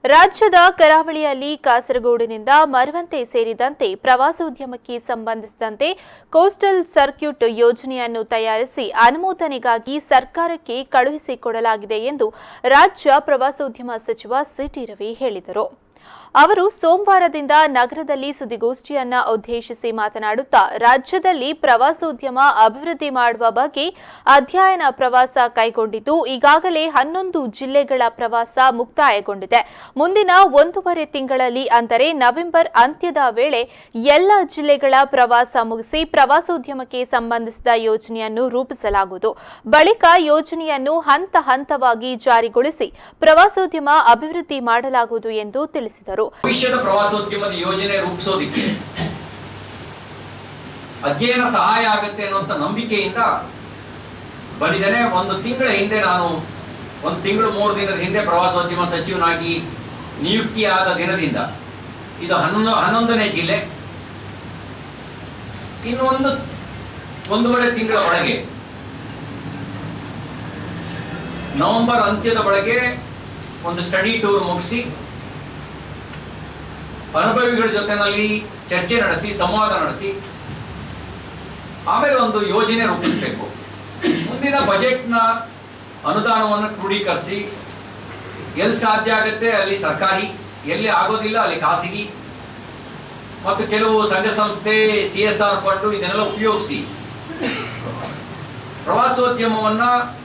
ರಾಜ್ಯದ ಕರಾವಳಿಯಲ್ಲಿ ಕಾಸರಗೋಡಿನಿಂದ ಮರವಂತೆ ಸೇರಿದಂತೆ ಪ್ರವಾಸೋದ್ಯಮಕ್ಕೆ ಸಂಬಂಧಿಸಿದಂತೆ ಕೋಸ್ಟಲ್ ಸರ್ಕ್ಯೂಟ್ ಯೋಜನೆಯನ್ನು ತಯಾರಿಸಿ ಅನುಮೋದನೆಗಾಗಿ ಸರ್ಕಾರಕ್ಕೆ ಕಳುಹಿಸಿಕೊಡಲಾಗಿದೆ ಎಂದು ರಾಜ್ಯ ಪ್ರವಾಸೋದ್ಯಮ ಸಚಿವ ಸಿಟಿ ರವಿ ಹೇಳಿದರು ಅವರು ಸೋಮವಾರದಿಂದ ನಗರದಲ್ಲಿ ಸುದ್ದಿಗೋಷ್ಠಿಯನ್ನ ಉದ್ದೇಶಿಸಿ ಮಾತನಾಡುತ್ತಾ ರಾಜ್ಯದಲ್ಲಿ ಪ್ರವಾಸೋದ್ಯಮ ಅಭಿವೃದ್ಧಿ ಮಾಡುವ ಬಗ್ಗೆ ಅಧ್ಯಯನ ಪ್ರವಾಸ ಕೈಗೊಂಡಿದ್ದು ಈಗಾಗಲೇ ಹನ್ನೊಂದು ಜಿಲ್ಲೆಗಳ ಪ್ರವಾಸ ಮುಕ್ತಾಯಗೊಂಡಿದೆ ಮುಂದಿನ ಒಂದೂವರೆ ತಿಂಗಳಲ್ಲಿ ಅಂದರೆ ನವೆಂಬರ್ ಅಂತ್ಯದ ವೇಳೆ ಎಲ್ಲ ಜಿಲ್ಲೆಗಳ ಪ್ರವಾಸ ಮುಗಿಸಿ ಪ್ರವಾಸೋದ್ಯಮಕ್ಕೆ ಸಂಬಂಧಿಸಿದ ಯೋಜನೆಯನ್ನು ರೂಪಿಸಲಾಗುವುದು ಬಳಿಕ ಯೋಜನೆಯನ್ನು ಹಂತ ಹಂತವಾಗಿ ಜಾರಿಗೊಳಿಸಿ ಪ್ರವಾಸೋದ್ಯಮ ಅಭಿವೃದ್ಧಿ ಮಾಡಲಾಗುವುದು ಎಂದು ತಿಳಿಸಿದರು ಭವಿಷ್ಯದ ಪ್ರವಾಸೋದ್ಯಮದ ಯೋಜನೆ ರೂಪಿಸೋದಿಕ್ಕೆ ಅಧ್ಯಯನ ಸಹಾಯ ಆಗುತ್ತೆ ಅನ್ನುವಂಥ ನಂಬಿಕೆಯಿಂದ ಬಂದಿದ್ದೇನೆ ಒಂದು ತಿಂಗಳ ಹಿಂದೆ ನಾನು ಒಂದು ತಿಂಗಳು ಮೂರು ದಿನದ ಹಿಂದೆ ಪ್ರವಾಸೋದ್ಯಮ ಸಚಿವನಾಗಿ ನಿಯುಕ್ತಿಯಾದ ದಿನದಿಂದ ಇದು ಹನ್ನೊಂದು ಹನ್ನೊಂದನೇ ಜಿಲ್ಲೆ ಇನ್ನು ಒಂದು ಒಂದೂವರೆ ತಿಂಗಳ ಒಳಗೆ ನವೆಂಬರ್ ಅಂತ್ಯದ ಒಳಗೆ ಒಂದು ಸ್ಟಡಿ ಟೂರ್ ಮುಗಿಸಿ ಅನುಭವಿಗಳ ಜೊತೆನಲ್ಲಿ ಚರ್ಚೆ ನಡೆಸಿ ಸಂವಾದ ನಡೆಸಿ ಆಮೇಲೆ ಒಂದು ಯೋಜನೆ ರೂಪಿಸಬೇಕು ಮುಂದಿನ ಬಜೆಟ್ನ ಅನುದಾನವನ್ನು ಕ್ರೋಢೀಕರಿಸಿ ಎಲ್ಲಿ ಸಾಧ್ಯ ಆಗುತ್ತೆ ಅಲ್ಲಿ ಸರ್ಕಾರಿ ಎಲ್ಲಿ ಆಗೋದಿಲ್ಲ ಅಲ್ಲಿ ಖಾಸಗಿ ಮತ್ತು ಕೆಲವು ಸಂಘ ಸಂಸ್ಥೆ ಸಿ ಎಸ್ ಆರ್ ಫಂಡು ಇದನ್ನೆಲ್ಲ ಉಪಯೋಗಿಸಿ ಪ್ರವಾಸೋದ್ಯಮವನ್ನ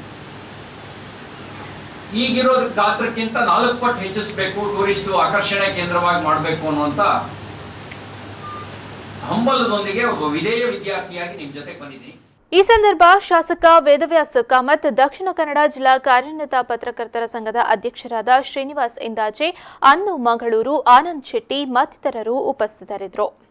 ಈಗಿರೋ ಗಾತ್ರಕ್ಕಿಂತ ನಾಲ್ಕು ಪಟ್ಟು ಹೆಚ್ಚಿಸಬೇಕು ಟೂರಿಸ್ಟ್ ಆಕರ್ಷಣೆ ಕೇಂದ್ರವಾಗಿ ಮಾಡಬೇಕು ಅನ್ನುವಂಥ ಹಂಬಲದೊಂದಿಗೆ ಒಬ್ಬ ವಿಧೇಯ ವಿದ್ಯಾರ್ಥಿಯಾಗಿ ನಿಮ್ಮ ಜೊತೆ ಬಂದಿದ್ದೀನಿ ಈ ಸಂದರ್ಭ ಶಾಸಕ ವೇದವ್ಯಾಸ ಕಾಮತ್ ದಕ್ಷಿಣ ಕನ್ನಡ ಜಿಲ್ಲಾ ಕಾರ್ಯನಿರತ ಪತ್ರಕರ್ತರ ಸಂಘದ ಅಧ್ಯಕ್ಷರಾದ ಶ್ರೀನಿವಾಸ್ ಇಂದಾಜೆ ಅನ್ನು ಮಂಗಳೂರು ಆನಂದ್ ಶೆಟ್ಟಿ ಮತ್ತಿತರರು ಉಪಸ್ಥಿತರಿದ್ದರು